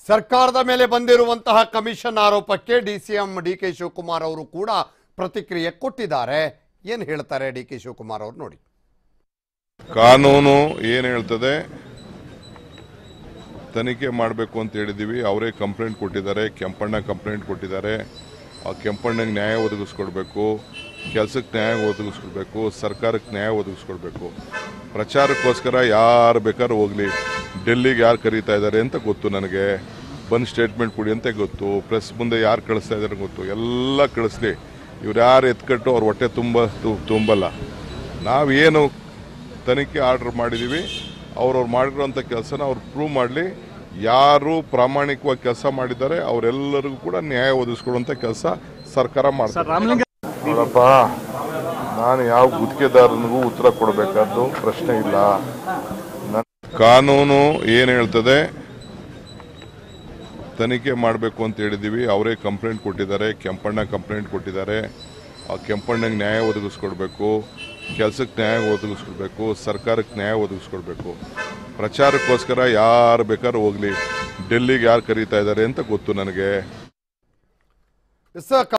ಸರ್ಕಾರದ ಮೇಲೆ ಬಂದಿರುವಂತಹ ಕಮಿಷನ್ ಆರೋಪಕ್ಕೆ ಡಿಸಿಎಂ ಡಿ ಕೆ ಶಿವಕುಮಾರ್ ಅವರು ಕೂಡ ಪ್ರತಿಕ್ರಿಯೆ ಕೊಟ್ಟಿದ್ದಾರೆ ಏನು ಹೇಳ್ತಾರೆ ಡಿ ಕೆ ಶಿವಕುಮಾರ್ ಅವರು ನೋಡಿ ಕಾನೂನು ಏನು ಹೇಳ್ತದೆ ತನಿಖೆ ಮಾಡಬೇಕು ಅಂತ ಹೇಳಿದ್ದೀವಿ ಅವರೇ ಕಂಪ್ಲೇಂಟ್ ಕೊಟ್ಟಿದ್ದಾರೆ ಕೆಂಪಣ್ಣ ಕಂಪ್ಲೇಂಟ್ ಕೊಟ್ಟಿದ್ದಾರೆ ಆ ಕೆಂಪಣ್ಣಗೆ ನ್ಯಾಯ ಒದಗಿಸ್ಕೊಡ್ಬೇಕು ಕೆಲಸಕ್ಕೆ ನ್ಯಾಯ ಒದಗಿಸ್ಕೊಡ್ಬೇಕು ಸರ್ಕಾರಕ್ಕೆ ನ್ಯಾಯ ಒದಗಿಸ್ಕೊಡ್ಬೇಕು ಪ್ರಚಾರಕ್ಕೋಸ್ಕರ ಯಾರು ಬೇಕಾದ್ರೂ ಹೋಗಲಿ ಡೆಲ್ಲಿಗೆ ಯಾರು ಕರೀತಾ ಇದ್ದಾರೆ ಅಂತ ಗೊತ್ತು ನನಗೆ ಬಂದು ಸ್ಟೇಟ್ಮೆಂಟ್ ಕೊಡಿ ಅಂತ ಗೊತ್ತು ಪ್ರೆಸ್ ಮುಂದೆ ಯಾರು ಕಳಿಸ್ತಾ ಇದ್ದಾರೆ ಗೊತ್ತು ಎಲ್ಲ ಕಳಿಸ್ಲಿ ಇವ್ರು ಯಾರು ಎತ್ಕಟ್ಟು ಅವ್ರ ಹೊಟ್ಟೆ ತುಂಬ ತು- ತುಂಬಲ್ಲ ನಾವೇನು ತನಿಖೆ ಆರ್ಡರ್ ಮಾಡಿದ್ದೀವಿ ಅವ್ರವ್ರು ಮಾಡಿರೋಂಥ ಕೆಲಸನ ಅವ್ರು ಪ್ರೂವ್ ಮಾಡಲಿ ಯಾರು ಪ್ರಾಮಾಣಿಕವಾಗಿ ಕೆಲಸ ಮಾಡಿದ್ದಾರೆ ಅವರೆಲ್ಲರಿಗೂ ಕೂಡ ನ್ಯಾಯ ಒದಗಿಸ್ಕೊಡುವಂಥ ಕೆಲಸ ಸರ್ಕಾರ ಮಾಡ್ತಾರೆ ನೋಡಪ್ಪ ನಾನು ಯಾವ ಗುತ್ತಿಗೆದಾರನಿಗೂ ಉತ್ತರ ಕೊಡಬೇಕಾದ್ದು ಪ್ರಶ್ನೆ ಇಲ್ಲ ನನ್- ಕಾನೂನು ಏನು ಹೇಳ್ತದೆ ತನಿಖೆ ಮಾಡಬೇಕು ಅಂತ ಹೇಳಿದ್ದೀವಿ ಅವರೇ ಕಂಪ್ಲೇಂಟ್ ಕೊಟ್ಟಿದ್ದಾರೆ ಕೆಂಪಣ್ಣ ಕಂಪ್ಲೇಂಟ್ ಕೊಟ್ಟಿದ್ದಾರೆ ಆ ಕೆಂಪಣ್ಣಗೆ ನ್ಯಾಯ ಒದಗಿಸ್ಕೊಡ್ಬೇಕು ಕೆಲಸಕ್ಕೆ ನ್ಯಾಯ ಒದಗಿಸ್ಕೊಡ್ಬೇಕು ಸರ್ಕಾರಕ್ಕೆ ನ್ಯಾಯ ಒದಗಿಸ್ಕೊಡ್ಬೇಕು ಪ್ರಚಾರಕ್ಕೋಸ್ಕರ ಯಾರು ಬೇಕಾದ್ರೂ ಹೋಗಲಿ ಡೆಲ್ಲಿಗೆ ಯಾರು ಕರೀತಾ ಇದ್ದಾರೆ ಅಂತ ಗೊತ್ತು ನನಗೆ ಎಸ್